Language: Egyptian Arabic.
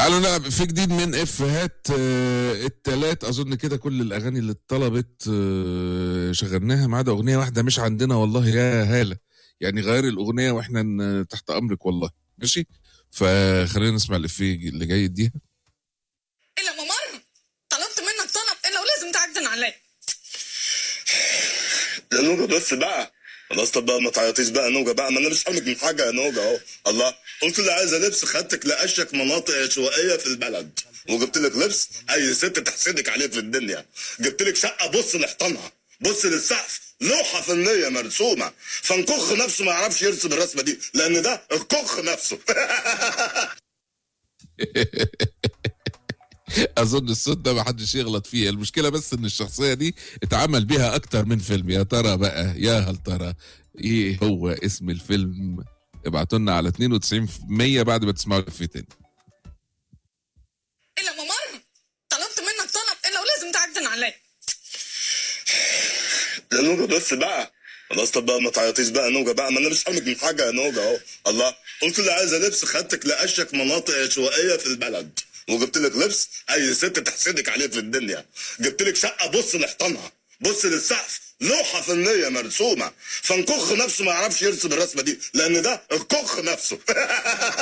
تعالوا نلعب في جديد من افيهات آه، التلات اظن كده كل الاغاني اللي اتطلبت آه، شغلناها ما عدا اغنيه واحده مش عندنا والله يا هاله يعني غير الاغنيه واحنا ن- تحت امرك والله ماشي فخلينا نسمع الافيه اللي جاي يديها إلا ممر طلبت منك طلب إلا ولازم تعجن عليه يا نوجا بس بقى خلاص طب بقى ما تعيطيش بقى يا نوجا بقى ما انا مش حاملك من حاجه يا نوجا اهو الله قلت لي عايزه لبس خدتك لاشك مناطق عشوائيه في البلد وجبت لك لبس اي ست تحسدك عليه في الدنيا جبت لك شقه بص لحيطانها بص للسقف لوحه فنيه مرسومه فنكخ نفسه ما يعرفش يرسم الرسمه دي لان ده الكخ نفسه اظن الصوت ده ما حدش يغلط فيه المشكله بس ان الشخصيه دي اتعمل بيها اكتر من فيلم يا ترى بقى يا هل ترى ايه هو اسم الفيلم ابعتوا لنا على 92% بعد ما تسمعوا الافيه تاني إلا ممر طلبت منك طلب إلا ولازم تعجن عليه يا نوجا بس بقى خلاص طب بقى ما تعيطيش بقى يا نوجا بقى ما انا مش حاملك من حاجه يا نوجا اهو الله قلت لي عايزه لبس خدتك لاشك مناطق عشوائيه في البلد وجبت لك لبس اي ست تحسدك عليه في الدنيا جبت لك شقه بص لحيطانها بص للسقف لوحه فنيه مرسومه فنكخ نفسه ما يعرفش يرسم الرسمه دي لان ده الكخ نفسه